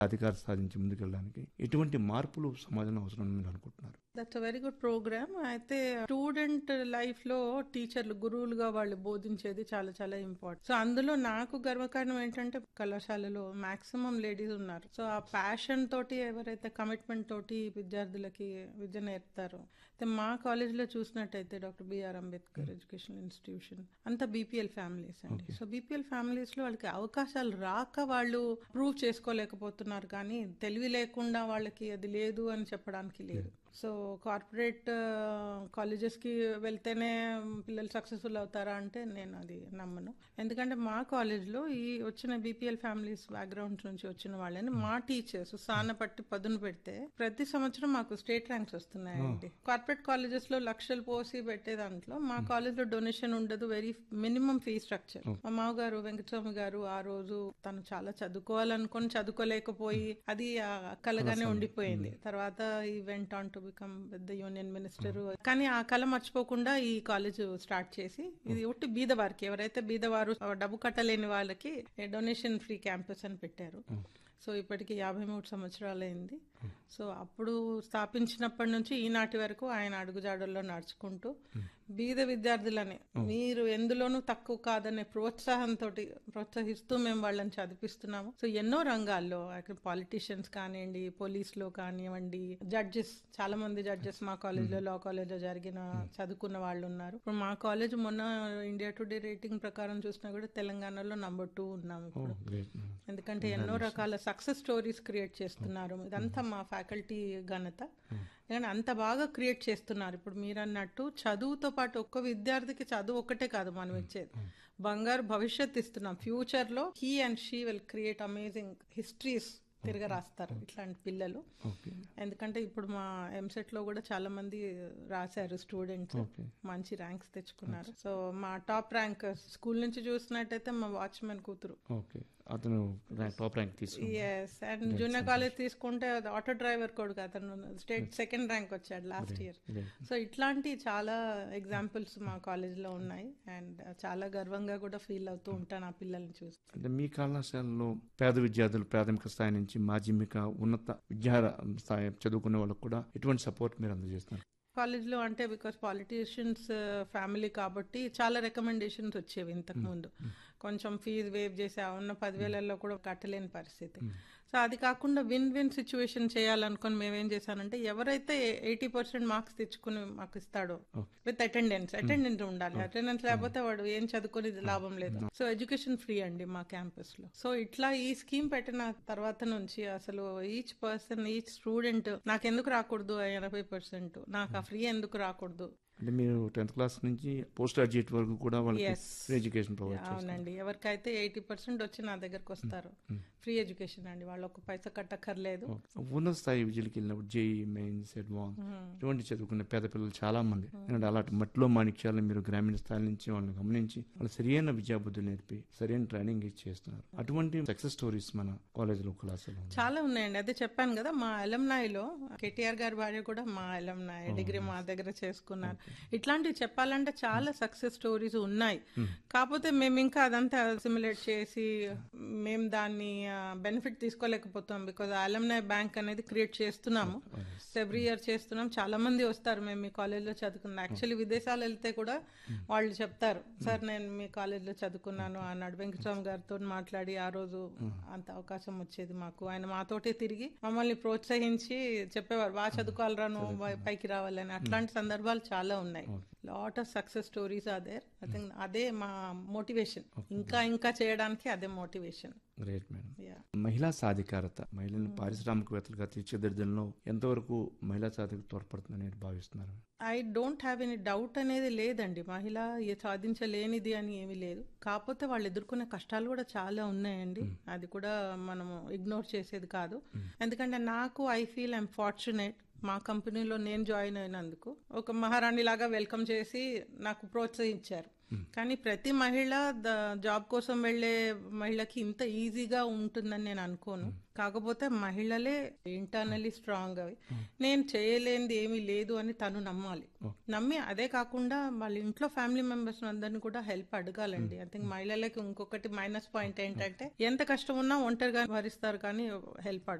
అధికారం సాధించి ముందుకెళ్ళడానికి ఎటువంటి మార్పులు సమాజంలో అవసరం అని మీరు అనుకుంటున్నారు that's a very good program అయితే స్టూడెంట్ లైఫ్ లో టీచర్లు గురువులుగా వాళ్ళు బోధించేది చాలా చాలా ఇంపార్టెంట్ సో అందులో నాకు గర్వకారణం ఏంటంటే కళాశాలలో మాక్సిమం లేడీస్ ఉన్నారు సో ఆ ప్యాషన్ తోటి ఎవరైతే కమిట్మెంట్ తోటి విద్యార్థులకి విద్య నేర్పుతారో అయితే మా కాలేజీలో చూసినట్టయితే doctor B R Ambedkar education institution అంతా బీపీఎల్ ఫ్యామిలీస్ అండి సో బీపీఎల్ ఫ్యామిలీస్ లో వాళ్ళకి అవకాశాలు రాక వాళ్ళు ప్రూవ్ చేసుకోలేకపోతున్నారు కానీ తెలివి లేకుండా వాళ్ళకి అది లేదు అని చెప్పడానికి లేదు సో కార్పొరేట్ కాలేజెస్ కి వెళ్తేనే పిల్లలు సక్సెస్ఫుల్ అవుతారా అంటే నేను అది నమ్మను ఎందుకంటే మా కాలేజ్ లో ఈ వచ్చిన బీపీఎల్ ఫ్యామిలీస్ బ్యాక్గ్రౌండ్ నుంచి వచ్చిన వాళ్ళని మా టీచర్స్ సాన పట్టి పదును పెడితే ప్రతి సంవత్సరం మాకు స్టేట్ ర్యాంక్స్ వస్తున్నాయండి కార్పొరేట్ కాలేజెస్ లో లక్షలు పోసి పెట్టే దాంట్లో మా కాలేజ్ లో డొనేషన్ ఉండదు వెరీ మినిమం ఫీ స్ట్రక్చర్ మా మామగారు వెంకటస్వామి గారు ఆ రోజు తను చాలా చదువుకోవాలనుకొని చదువుకోలేకపోయి అది ఆ కలగానే ఉండిపోయింది తర్వాత ఈ వెంట ఆన్ టు బికమ్ పెద్ద యూనియన్ మినిస్టర్ కానీ ఆ కళ మర్చిపోకుండా ఈ కాలేజ్ స్టార్ట్ చేసి ఇది ఒట్టి బీద వారికి ఎవరైతే బీదవారు డబ్బు కట్టలేని వాళ్ళకి డొనేషన్ ఫ్రీ క్యాంపస్ అని పెట్టారు సో ఇప్పటికి యాభై మూడు సంవత్సరాలైంది సో అప్పుడు స్థాపించినప్పటి నుంచి ఈనాటి వరకు ఆయన అడుగుజాడల్లో నడుచుకుంటూ బీద విద్యార్థులని మీరు ఎందులోనూ తక్కువ కాదనే ప్రోత్సాహంతో ప్రోత్సహిస్తూ మేము వాళ్ళని చదివిస్తున్నాము సో ఎన్నో రంగాల్లో పాలిటీషియన్స్ కానివ్వండి పోలీసులో కానివ్వండి జడ్జెస్ చాలా మంది జడ్జెస్ మా కాలేజ్లో లా కాలేజ్లో జరిగిన చదువుకున్న వాళ్ళు ఉన్నారు ఇప్పుడు మా కాలేజ్ మొన్న ఇండియా టుడే రేటింగ్ ప్రకారం చూసినా కూడా తెలంగాణలో నంబర్ టూ ఉన్నాము ఇప్పుడు గ్రేట్ ఎందుకంటే ఎన్నో రకాల సక్సెస్ స్టోరీస్ క్రియేట్ చేస్తున్నారు ఇదంతా మా ఫ్యాకల్టీ ఘనత కానీ అంత బాగా క్రియేట్ చేస్తున్నారు ఇప్పుడు మీరు అన్నట్టు చదువుతో పాటు ఒక్క విద్యార్థికి చదువు ఒక్కటే కాదు మనం ఇచ్చేది బంగారు భవిష్యత్ ఇస్తున్నాం ఫ్యూచర్ లో he and she will create amazing histories తిరగ రాస్తారు ఇట్లాంటి పిల్లలు ఓకే ఎందుకంటే ఇప్పుడు మా ఎంసెట్ లో కూడా చాలా మంది రాశారు స్టూడెంట్స్ ఓకే మంచి ర్యాంక్స్ తెచ్చుకున్నారు సో మా టాప్ ర్యాంక్ స్కూల్ నుంచి చూసినట్టయితే మా వాచ్మెన్ కూతురు ఓకే అతను ర్యాంక్ టాప్ ర్యాంక్ తీసుకున్నాడు ఎస్ అండ్ జూనియర్ కాలేజ్ తీసుకుంటే అది ఆటో డ్రైవర్ కొడుకు అతను స్టేట్ సెకండ్ ర్యాంక్ వచ్చాడు లాస్ట్ ఇయర్ సో ఇట్లాంటి చాలా ఎగ్జాంపుల్స్ మా కాలేజ్ లో ఉన్నాయి అండ్ చాలా గర్వంగా కూడా ఫీల్ అవుతూ ఉంటాను ఆ పిల్లల్ని చూసి అంటే మీ కళాశాలలో పేద విద్యార్థులు ప్రాథమిక స్థాయి నుంచి మాధ్యమిక ఉన్నత విద్యా స్థాయి చదువుకునే వాళ్ళకు కూడా ఎటువంటి సపోర్ట్ మీరు అందజేస్తున్నారు కాలేజ్ లో అంటే బికాస్ పాలిటీషియన్స్ ఫ్యామిలీ కాబట్టి చాలా రికమెండేషన్స్ వచ్చేవి ఇంతకు ముందు కొంచెం ఫీజు వేవ్ చేసి ఆ ఉన్న పదివేలలో కూడా కట్టలేని పరిస్థితి సో అది కాకుండా విన్ విన్ సిచ్యువేషన్ చేయాలనుకొని మేమేం చేశానంటే ఎవరైతే ఎయిటీ పర్సెంట్ మార్క్స్ తెచ్చుకుని మాకు ఇస్తాడో విత్ అటెండెన్స్ అటెండెన్స్ ఉండాలి అటెండెన్స్ లేకపోతే వాడు ఏం చదువుకొని లాభం లేదు సో ఎడ్యుకేషన్ ఫ్రీ అండి మా క్యాంపస్ లో సో ఇట్లా ఈ స్కీమ్ పెట్టిన తర్వాత నుంచి అసలు ఈచ్ పర్సన్ ఈచ్ స్టూడెంట్ నాకెందుకు రాకూడదు ఎనభై పర్సెంట్ నాకు ఆ ఫ్రీ ఎందుకు రాకూడదు అంటే మీరు టెన్త్ క్లాస్ నుంచి పోస్ట్ గ్రాడ్యుయేట్ వరకు కూడా వాళ్ళకి Yes. ఫ్రీ ఎడ్యుకేషన్ ప్రొవైడ్ చేస్తారు అవునండి ఎవరికైతే ఎయిటీ పర్సెంట్ వచ్చి నా దగ్గరకు వస్తారు ఫ్రీ ఎడ్యుకేషన్ అండి వాళ్ళు ఒక పైసా కట్టక్కర్లేదు ఉన్నత స్థాయి విద్యలకు వెళ్ళినప్పుడు జేఈ మెయిన్స్ అడ్వాన్స్ ఇటువంటి చదువుకునే పేద పిల్లలు చాలా మంది ఎందుకంటే అలాంటి మట్టిలో మాణిక్యాలను మీరు గ్రామీణ స్థాయి నుంచి వాళ్ళని గమనించి వాళ్ళు సరైన విద్యాబుద్ధులు నేర్పి సరైన ట్రైనింగ్ ఇచ్చి చేస్తున్నారు అటువంటి సక్సెస్ స్టోరీస్ మన కాలేజీలో కళాశాలలో ఉన్నాయి. చాలా ఉన్నాయండి అదే చెప్పాను కదా మా లో కేటీఆర్ గారి భార్య కూడా మా ఎలంనాయ్ డిగ్రీ మా దగ్గర చేసుకున్నారు ఇట్లాంటివి చెప్పాలంటే చాలా సక్సెస్ స్టోరీస్ ఉన్నాయి కాకపోతే మేము ఇంకా అదంతా సిమ్యులేట్ చేసి మేము దాన్ని బెనిఫిట్ తీసుకోలేకపోతాం బికాజ్ అలంనాయ్ బ్యాంక్ అనేది క్రియేట్ చేస్తున్నాము ఎవ్రీ ఇయర్ చేస్తున్నాం చాలా మంది వస్తారు మేము మీ కాలేజ్లో చదువుకున్నాం యాక్చువల్లీ విదేశాలు వెళ్తే కూడా వాళ్ళు చెప్తారు సార్ నేను మీ కాలేజ్లో చదువుకున్నాను అన్నాడు వెంకటస్వామి గారితో మాట్లాడి ఆ రోజు అంత అవకాశం వచ్చేది మాకు ఆయన మాతోటే తిరిగి మమ్మల్ని ప్రోత్సహించి చెప్పేవారు బాగా చదువుకోవాలరా నువ్వు పై- పైకి రావాలని అట్లాంటి సందర్భాలు చాలా ఉన్నాయి lot of success stories are there I think అదే మా మోటివేషన్ ఇంకా ఇంకా చేయడానికి అదే మోటివేషన్ గ్రేట్ మేడం యా మహిళా సాధికారత మహిళలను పారిశ్రామికవేత్తలుగా తీర్చిదిద్దడంలో ఎంతవరకు మహిళా సాధిక తోడ్పడుతుందని మీరు భావిస్తున్నారు I don't have any doubt అనేది లేదండి మహిళ ఏ సాధించలేనిది అని ఏమీ లేదు కాకపోతే వాళ్ళు ఎదుర్కొనే కష్టాలు కూడా చాలా ఉన్నాయండి అది కూడా మనము ఇగ్నోర్ చేసేది కాదు ఎందుకంటే నాకు ఐ ఫీల్ ఐఎమ్ ఫార్చునేట్ మా కంపెనీలో నేను జాయిన్ అయినందుకు ఒక మహారాణి లాగా వెల్కమ్ చేసి నాకు ప్రోత్సహించారు కానీ ప్రతి మహిళ ద- జాబ్ కోసం వెళ్లే మహిళకి ఇంత ఈజీగా ఉంటుందని నేను అనుకోను కాకపోతే మహిళలే ఇంటర్నలీ స్ట్రాంగ్ అవి నేను చేయలేనిది ఏమీ లేదు అని తను నమ్మాలి నమ్మి అదే కాకుండా వాళ్ళ ఇంట్లో ఫ్యామిలీ మెంబర్స్ అందరిని కూడా హెల్ప్ అడగాలండి ఐ థింక్ మహిళలకి ఇంకొకటి మైనస్ పాయింట్ ఏంటంటే ఎంత కష్టం ఉన్నా ఒంటరిగా భరిస్తారు కానీ హెల్ప్